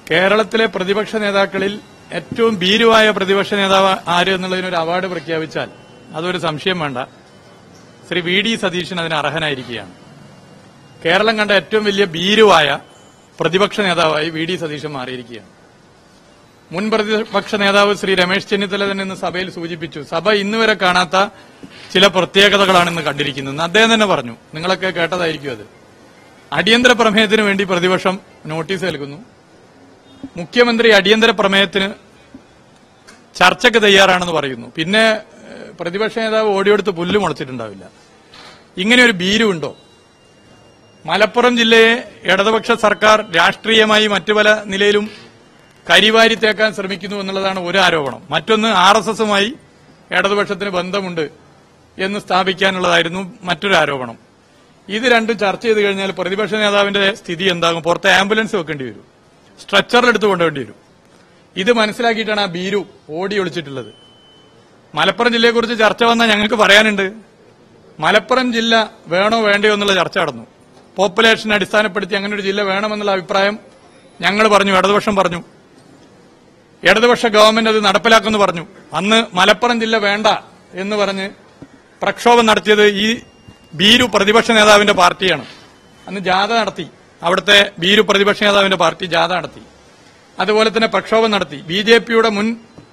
കേരളത്തിലെ പ്രതിപക്ഷ നേതാക്കളിൽ ഏറ്റവും ഭീരുവായ പ്രതിപക്ഷ നേതാവ് ആര് എന്നുള്ളതിനൊരു അവാർഡ് പ്രഖ്യാപിച്ചാൽ അതൊരു സംശയം വേണ്ട ശ്രീ വി ഡി സതീശൻ അതിന് അർഹനായിരിക്കുകയാണ് കേരളം കണ്ട ഏറ്റവും വലിയ ഭീരുവായ പ്രതിപക്ഷ നേതാവായി വി ഡി സതീശൻ മാറിയിരിക്കുകയാണ് മുൻ പ്രതിപക്ഷ നേതാവ് ശ്രീ രമേശ് ചെന്നിത്തല തന്നെ ഇന്ന് സഭയിൽ സൂചിപ്പിച്ചു സഭ ഇന്നുവരെ കാണാത്ത ചില പ്രത്യേകതകളാണ് ഇന്ന് കണ്ടിരിക്കുന്നത് എന്ന് അദ്ദേഹം തന്നെ പറഞ്ഞു നിങ്ങളൊക്കെ കേട്ടതായിരിക്കും അത് അടിയന്തര പ്രമേയത്തിന് വേണ്ടി പ്രതിപക്ഷം നോട്ടീസ് നൽകുന്നു മുഖ്യമന്ത്രി അടിയന്തര പ്രമേയത്തിന് ചർച്ചയ്ക്ക് തയ്യാറാണെന്ന് പറയുന്നു പിന്നെ ഏഹ്, പ്രതിപക്ഷ നേതാവ് ഓടിയെടുത്ത് പുല്ല് മുളച്ചിട്ടുണ്ടാവില്ല ഇങ്ങനെ ഒരു ഭീരുണ്ടോ മലപ്പുറം ജില്ലയെ ഇടതുപക്ഷ സർക്കാർ രാഷ്ട്രീയമായി മറ്റു പല നിലയിലും കരിവാരി തേക്കാൻ ശ്രമിക്കുന്നു എന്നുള്ളതാണ് ഒരു ആരോപണം മറ്റൊന്ന് ആർ എസ് എസുമായി ഇടതുപക്ഷത്തിന് ബന്ധമുണ്ട് എന്ന് സ്ഥാപിക്കാനുള്ളതായിരുന്നു മറ്റൊരു ആരോപണം ഇത് രണ്ടും ചർച്ച ചെയ്ത് കഴിഞ്ഞാൽ പ്രതിപക്ഷ നേതാവിന്റെ സ്ഥിതി എന്താകും പുറത്തെ ആംബുലൻസ് വെക്കേണ്ടി വരും സ്ട്രെച്ചറിലെടുത്ത് കൊണ്ടുവേണ്ടി വരും ഇത് മനസ്സിലാക്കിയിട്ടാണ് ആ ബീരു ഓടി ഒളിച്ചിട്ടുള്ളത് മലപ്പുറം ജില്ലയെക്കുറിച്ച് ചർച്ച വന്നാൽ ഞങ്ങൾക്ക് പറയാനുണ്ട് മലപ്പുറം ജില്ല വേണോ വേണ്ടയോ എന്നുള്ള ചർച്ച നടന്നു പോപ്പുലേഷൻ അടിസ്ഥാനപ്പെടുത്തി അങ്ങനെ ഒരു ജില്ല വേണമെന്നുള്ള അഭിപ്രായം ഞങ്ങൾ പറഞ്ഞു ഇടതുപക്ഷം പറഞ്ഞു ഇടതുപക്ഷ ഗവൺമെന്റ് അത് നടപ്പിലാക്കുമെന്ന് പറഞ്ഞു അന്ന് മലപ്പുറം ജില്ല വേണ്ട എന്ന് പറഞ്ഞ് പ്രക്ഷോഭം നടത്തിയത് ഈ ബീരു പ്രതിപക്ഷ നേതാവിന്റെ പാർട്ടിയാണ് അന്ന് ജാഥ നടത്തി അവിടുത്തെ ബീരു പ്രതിപക്ഷ നേതാവിന്റെ പാർട്ടി ജാഥ നടത്തി അതുപോലെ തന്നെ പ്രക്ഷോഭം നടത്തി ബി ജെ പിയുടെ മുൻ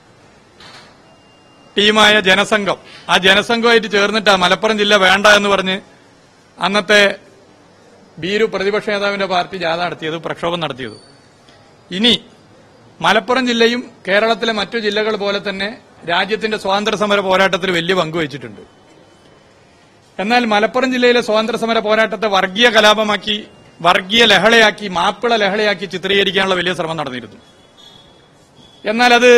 ടീമായ ജനസംഘം ആ ജനസംഘമായിട്ട് ചേർന്നിട്ടാ മലപ്പുറം ജില്ല വേണ്ട എന്ന് പറഞ്ഞ് അന്നത്തെ ബീരു പ്രതിപക്ഷ നേതാവിന്റെ പാർട്ടി ജാഥ നടത്തിയത് പ്രക്ഷോഭം നടത്തിയത് ഇനി മലപ്പുറം ജില്ലയും കേരളത്തിലെ മറ്റു ജില്ലകൾ പോലെ തന്നെ രാജ്യത്തിന്റെ സ്വാതന്ത്ര്യ സമര പോരാട്ടത്തിൽ വലിയ പങ്ക് വഹിച്ചിട്ടുണ്ട് എന്നാൽ മലപ്പുറം ജില്ലയിലെ സ്വാതന്ത്ര്യ സമര പോരാട്ടത്തെ വർഗീയ കലാപമാക്കി വർഗീയ ലഹളയാക്കി മാപ്പിള ലഹളയാക്കി ചിത്രീകരിക്കാനുള്ള വലിയ ശ്രമം നടന്നിരുന്നു എന്നാൽ അത്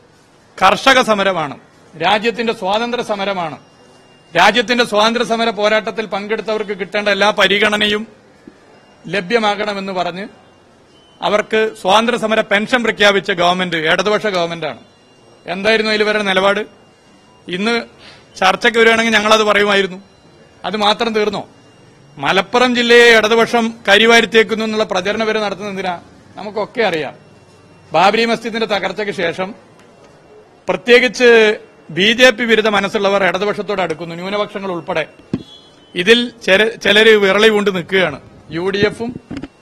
കർഷക സമരമാണ് രാജ്യത്തിന്റെ സ്വാതന്ത്ര്യ സമരമാണ് രാജ്യത്തിന്റെ സ്വാതന്ത്ര്യ സമര പോരാട്ടത്തിൽ പങ്കെടുത്തവർക്ക് കിട്ടേണ്ട എല്ലാ പരിഗണനയും ലഭ്യമാകണമെന്ന് പറഞ്ഞ് അവർക്ക് സ്വാതന്ത്ര്യ സമര പെൻഷൻ പ്രഖ്യാപിച്ച ഗവൺമെന്റ് ഇടതുപക്ഷ ഗവൺമെന്റാണ് എന്തായിരുന്നു അതിൽ വരെ നിലപാട് ഇന്ന് ചർച്ചയ്ക്ക് വരികയാണെങ്കിൽ ഞങ്ങളത് പറയുമായിരുന്നു അത് മാത്രം തീർന്നോ മലപ്പുറം ജില്ലയെ ഇടതുപക്ഷം കരിവാരിത്തേക്കുന്നു എന്നുള്ള പ്രചരണ വരെ നടത്തുന്നത് എന്തിനാ നമുക്കൊക്കെ അറിയാം ബാബരി മസ്ജിദിന്റെ തകർച്ചയ്ക്ക് ശേഷം പ്രത്യേകിച്ച് ബി ജെ പി വിരുദ്ധ മനസ്സുള്ളവർ ഇടതുപക്ഷത്തോട് അടുക്കുന്നു ന്യൂനപക്ഷങ്ങൾ ഉൾപ്പെടെ ഇതിൽ ചില- ചിലര് വിറളി കൊണ്ട് നിൽക്കുകയാണ് യു ഡി എഫും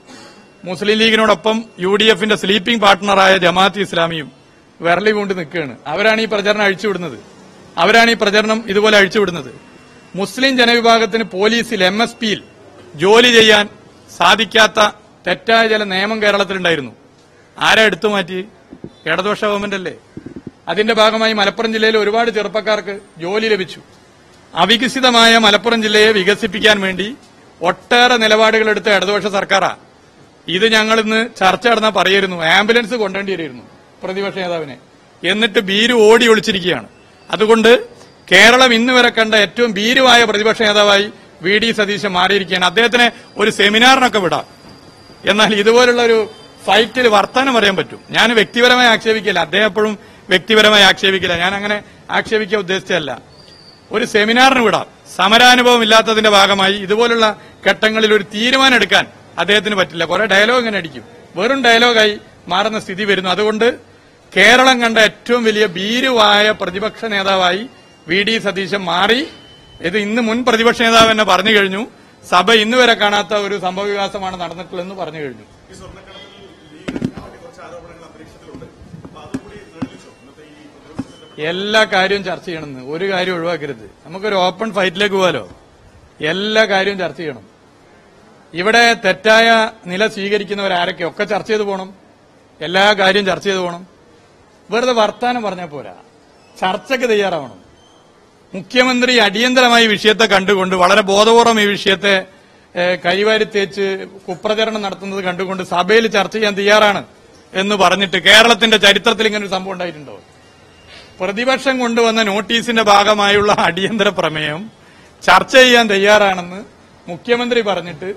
മുസ്ലിം ലീഗിനോടൊപ്പം യു ഡി എഫിന്റെ സ്ലീപ്പിംഗ് പാർട്ട്ണറായ ജമാഅത്ത് ഇസ്ലാമിയും വിരളി കൊണ്ട് നിൽക്കുകയാണ് അവരാണ് ഈ പ്രചരണം അഴിച്ചുവിടുന്നത് അവരാണ് ഈ പ്രചരണം ഇതുപോലെ അഴിച്ചുവിടുന്നത് മുസ്ലിം ജനവിഭാഗത്തിന് പോലീസിൽ എം എസ് പിയിൽ ജോലി ചെയ്യാൻ സാധിക്കാത്ത തെറ്റായ ചില നിയമം കേരളത്തിലുണ്ടായിരുന്നു ആരാ എടുത്തു മാറ്റി ഇടതുപക്ഷ ഗവൺമെന്റ് അല്ലേ അതിന്റെ ഭാഗമായി മലപ്പുറം ജില്ലയിൽ ഒരുപാട് ചെറുപ്പക്കാർക്ക് ജോലി ലഭിച്ചു അവികസിതമായ മലപ്പുറം ജില്ലയെ വികസിപ്പിക്കാൻ വേണ്ടി ഒട്ടേറെ നിലപാടുകൾ എടുത്ത ഇടതുപക്ഷ സർക്കാരാ ഇത് ഞങ്ങൾ ഇന്ന് ചർച്ച നടന്നാൽ പറയായിരുന്നു ആംബുലൻസ് കൊണ്ടേണ്ടി വരുമായിരുന്നു പ്രതിപക്ഷ നേതാവിനെ എന്നിട്ട് ബീരു ഓടി ഒളിച്ചിരിക്കുകയാണ് അതുകൊണ്ട് കേരളം ഇന്ന് വരെ കണ്ട ഏറ്റവും ഭീരുവായ പ്രതിപക്ഷ നേതാവായി വി ഡി സതീശൻ മാറിയിരിക്കുകയാണ് അദ്ദേഹത്തിന് ഒരു സെമിനാറിനൊക്കെ വിടാം എന്നാൽ ഇതുപോലുള്ള ഒരു ഫൈറ്റിൽ വർത്തമാനം പറയാൻ പറ്റും ഞാൻ വ്യക്തിപരമായി ആക്ഷേപിക്കില്ല അദ്ദേഹം എപ്പോഴും വ്യക്തിപരമായി ആക്ഷേപിക്കില്ല ഞാൻ അങ്ങനെ ആക്ഷേപിക്കാൻ ഉദ്ദേശിച്ചതല്ല ഒരു സെമിനാറിന് വിടാം സമരാനുഭവം ഇല്ലാത്തതിന്റെ ഭാഗമായി ഇതുപോലുള്ള ഘട്ടങ്ങളിൽ ഒരു തീരുമാനം എടുക്കാൻ അദ്ദേഹത്തിന് പറ്റില്ല കുറെ ഡയലോഗ് ഇങ്ങനെ അടിക്കും വെറും ഡയലോഗായി മാറുന്ന സ്ഥിതി വരുന്നു അതുകൊണ്ട് കേരളം കണ്ട ഏറ്റവും വലിയ ഭീരുവായ പ്രതിപക്ഷ നേതാവായി വി ഡി സതീശൻ മാറി ഇത് ഇന്ന് മുൻ പ്രതിപക്ഷ നേതാവ് തന്നെ പറഞ്ഞു കഴിഞ്ഞു സഭ ഇന്ന് വരെ കാണാത്ത ഒരു സംഭവവികാസമാണ് നടന്നിട്ടുള്ളതെന്ന് പറഞ്ഞു കഴിഞ്ഞു ഈ സ്വർണ്ണക്കടത്തിൽ ലീഗിന് ആദ്യ കുറച്ച് ആരോപണങ്ങൾ അന്തരീക്ഷത്തിലുണ്ട് അപ്പൊ അതുകൂടി തെളിയിച്ചോ ഇന്നത്തെ ഈ പ്രതിപക്ഷത്തിന്റെ എല്ലാ കാര്യവും ചർച്ച ചെയ്യണമെന്ന് ഒരു കാര്യം ഒഴിവാക്കരുത് നമുക്കൊരു ഓപ്പൺ ഫൈറ്റിലേക്ക് പോകാലോ എല്ലാ കാര്യവും ചർച്ച ചെയ്യണം ഇവിടെ തെറ്റായ നില സ്വീകരിക്കുന്നവരാരൊക്കെ ഒക്കെ ചർച്ച ചെയ്ത് പോകണം എല്ലാ കാര്യവും ചർച്ച ചെയ്ത് പോകണം വെറുതെ വർത്താനം പറഞ്ഞാൽ പോരാ ചർച്ചയ്ക്ക് തയ്യാറാവണം മുഖ്യമന്ത്രി അടിയന്തരമായി ഈ വിഷയത്തെ കണ്ടുകൊണ്ട് വളരെ ബോധപൂർവം ഈ വിഷയത്തെ ഏഹ്, കൈവാരി തേച്ച് കുപ്രചരണം നടത്തുന്നത് കണ്ടുകൊണ്ട് സഭയിൽ ചർച്ച ചെയ്യാൻ തയ്യാറാണ് എന്ന് പറഞ്ഞിട്ട് കേരളത്തിന്റെ ചരിത്രത്തിൽ ഇങ്ങനെ ഒരു സംഭവം ഉണ്ടായിട്ടുണ്ടോ പ്രതിപക്ഷം കൊണ്ടുവന്ന നോട്ടീസിന്റെ ഭാഗമായുള്ള അടിയന്തര പ്രമേയം ചർച്ച ചെയ്യാൻ തയ്യാറാണെന്ന് മുഖ്യമന്ത്രി പറഞ്ഞിട്ട്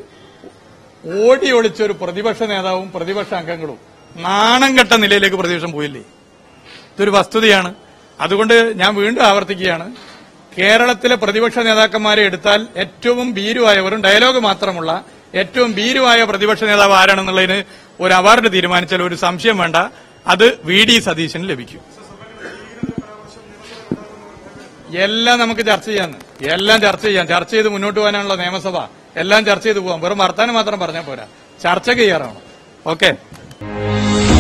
ഓടി ഒളിച്ച ഒരു പ്രതിപക്ഷ നേതാവും പ്രതിപക്ഷ അംഗങ്ങളും നാണം കെട്ട നിലയിലേക്ക് പ്രതിപക്ഷം പോയില്ലേ ഇതൊരു വസ്തുതയാണ് അതുകൊണ്ട് ഞാൻ വീണ്ടും ആവർത്തിക്കുകയാണ് കേരളത്തിലെ പ്രതിപക്ഷ നേതാക്കന്മാരെ എടുത്താൽ ഏറ്റവും ഭീരുവായ വെറും ഡയലോഗ് മാത്രമുള്ള ഏറ്റവും ഭീരുവായ പ്രതിപക്ഷ നേതാവ് ആരാണെന്നുള്ളതിന് ഒരു അവാർഡ് തീരുമാനിച്ചാൽ ഒരു സംശയം വേണ്ട അത് വി ഡി സതീശന് ലഭിക്കും എല്ലാം നമുക്ക് ചർച്ച ചെയ്യാന്ന് എല്ലാം ചർച്ച ചെയ്യാം ചർച്ച ചെയ്ത് മുന്നോട്ട് പോകാനുള്ള നിയമസഭ എല്ലാം ചർച്ച ചെയ്ത് പോവാം വെറും വർത്താനം മാത്രം പറഞ്ഞാൽ പോരാ ചർച്ച ചെയ്യാറാണ് ഓക്കെ